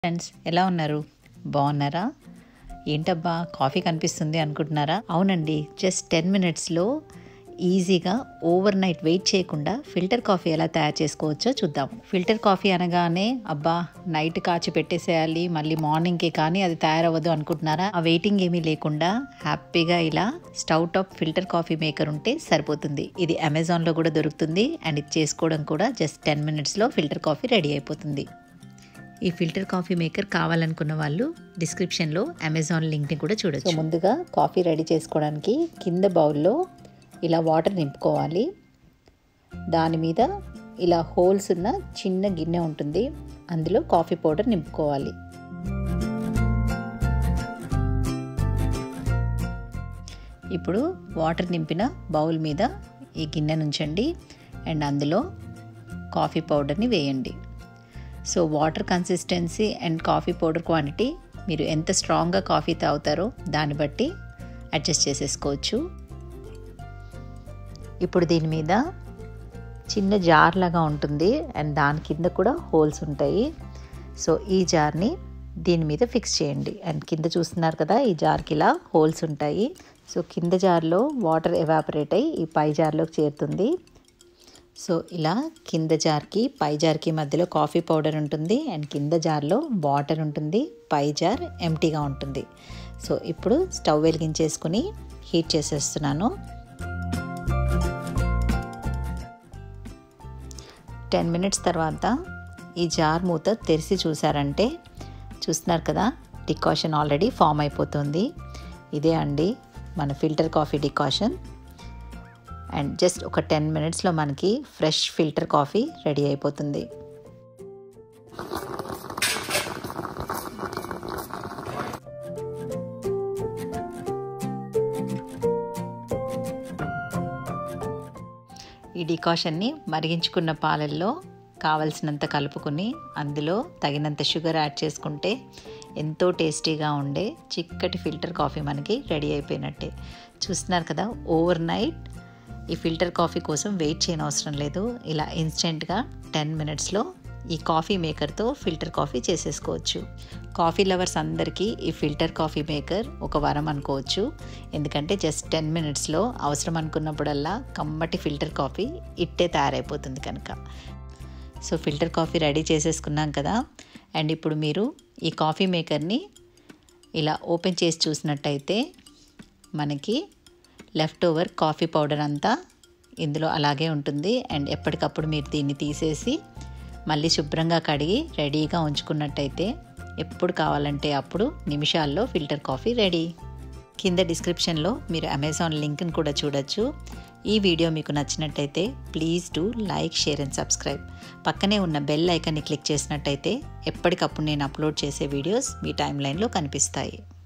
friends ఎలా ఉన్నారు బాగున్నారా ఏంటబ్బా కాఫీ కనిపిస్తుంది అనుకుంటున్నారా అవునండి జస్ట్ టెన్ మినిట్స్లో ఈజీగా ఓవర్ నైట్ వెయిట్ చేయకుండా ఫిల్టర్ కాఫీ ఎలా తయారు చేసుకోవచ్చో చూద్దాం ఫిల్టర్ కాఫీ అనగానే అబ్బా నైట్ కాచి పెట్టేసేయాలి మళ్ళీ మార్నింగ్కి కానీ అది తయారవ్వదు అనుకుంటున్నారా ఆ వెయిటింగ్ ఏమీ లేకుండా హ్యాపీగా ఇలా stove top filter coffee maker ఉంటే సరిపోతుంది ఇది అమెజాన్లో కూడా దొరుకుతుంది అండ్ ఇది చేసుకోవడం కూడా జస్ట్ టెన్ మినిట్స్లో ఫిల్టర్ కాఫీ రెడీ అయిపోతుంది ఈ ఫిల్టర్ కాఫీ మేకర్ కావాలనుకున్న వాళ్ళు డిస్క్రిప్షన్లో అమెజాన్ లింక్ని కూడా చూడొచ్చు ముందుగా కాఫీ రెడీ చేసుకోవడానికి కింద బౌల్లో ఇలా వాటర్ నింపుకోవాలి దాని మీద ఇలా హోల్స్ ఉన్న చిన్న గిన్నె ఉంటుంది అందులో కాఫీ పౌడర్ నింపుకోవాలి ఇప్పుడు వాటర్ నింపిన బౌల్ మీద ఈ గిన్నె నుంచండి అండ్ అందులో కాఫీ పౌడర్ని వేయండి so water consistency and coffee powder quantity మీరు ఎంత స్ట్రాంగ్గా కాఫీ తాగుతారో దాన్ని బట్టి అడ్జస్ట్ చేసేసుకోవచ్చు ఇప్పుడు దీని మీద చిన్న జార్ లాగా ఉంటుంది అండ్ దాని కింద కూడా హోల్స్ ఉంటాయి సో ఈ జార్ని దీని మీద ఫిక్స్ చేయండి అండ్ కింద చూస్తున్నారు కదా ఈ జార్కి ఇలా హోల్స్ ఉంటాయి సో కింద జార్లో వాటర్ ఎవాపరేట్ అయ్యి ఈ పై జార్లోకి చేరుతుంది సో ఇలా కింద జార్కి పై జార్కి మధ్యలో కాఫీ పౌడర్ ఉంటుంది అండ్ కింద జార్లో వాటర్ ఉంటుంది పై జార్ ఎంటీగా ఉంటుంది సో ఇప్పుడు స్టవ్ వెలిగించేసుకుని హీట్ చేసేస్తున్నాను టెన్ మినిట్స్ తర్వాత ఈ జార్ మూత తెరిచి చూసారంటే చూస్తున్నారు కదా డికాషన్ ఆల్రెడీ ఫామ్ అయిపోతుంది ఇదే అండి మన filter coffee decoction and just ఒక టెన్ మినిట్స్లో మనకి ఫ్రెష్ ఫిల్టర్ కాఫీ రెడీ అయిపోతుంది ఈ డికాషన్ని మరిగించుకున్న పాలల్లో కావలసినంత కలుపుకొని అందులో తగినంత షుగర్ యాడ్ చేసుకుంటే ఎంతో టేస్టీగా ఉండే చిక్కటి ఫిల్టర్ కాఫీ మనకి రెడీ అయిపోయినట్టే చూస్తున్నారు కదా ఓవర్ నైట్ ఈ ఫిల్టర్ కాఫీ కోసం వెయిట్ చేయని అవసరం లేదు ఇలా ఇన్స్టెంట్గా టెన్ మినిట్స్లో ఈ కాఫీ మేకర్తో ఫిల్టర్ కాఫీ చేసేసుకోవచ్చు కాఫీ లవర్స్ అందరికీ ఈ ఫిల్టర్ కాఫీ మేకర్ ఒక వరం అనుకోవచ్చు ఎందుకంటే జస్ట్ టెన్ మినిట్స్లో అవసరం అనుకున్నప్పుడల్లా కమ్మటి ఫిల్టర్ కాఫీ ఇట్టే తయారైపోతుంది కనుక సో ఫిల్టర్ కాఫీ రెడీ చేసేసుకున్నాం కదా అండ్ ఇప్పుడు మీరు ఈ కాఫీ మేకర్ని ఇలా ఓపెన్ చేసి చూసినట్టయితే మనకి లెఫ్ట్ ఓవర్ కాఫీ పౌడర్ అంతా ఇందులో అలాగే ఉంటుంది అండ్ ఎప్పటికప్పుడు మీరు దీన్ని తీసేసి మళ్ళీ శుభ్రంగా కడిగి రెడీగా ఉంచుకున్నట్టయితే ఎప్పుడు కావాలంటే అప్పుడు నిమిషాల్లో ఫిల్టర్ కాఫీ రెడీ కింద డిస్క్రిప్షన్లో మీరు అమెజాన్ లింక్ని కూడా చూడొచ్చు ఈ వీడియో మీకు నచ్చినట్టయితే please do like share and subscribe పక్కనే ఉన్న బెల్ ఐకాన్ని క్లిక్ చేసినట్టయితే ఎప్పటికప్పుడు నేను అప్లోడ్ చేసే వీడియోస్ మీ టైం లైన్లో కనిపిస్తాయి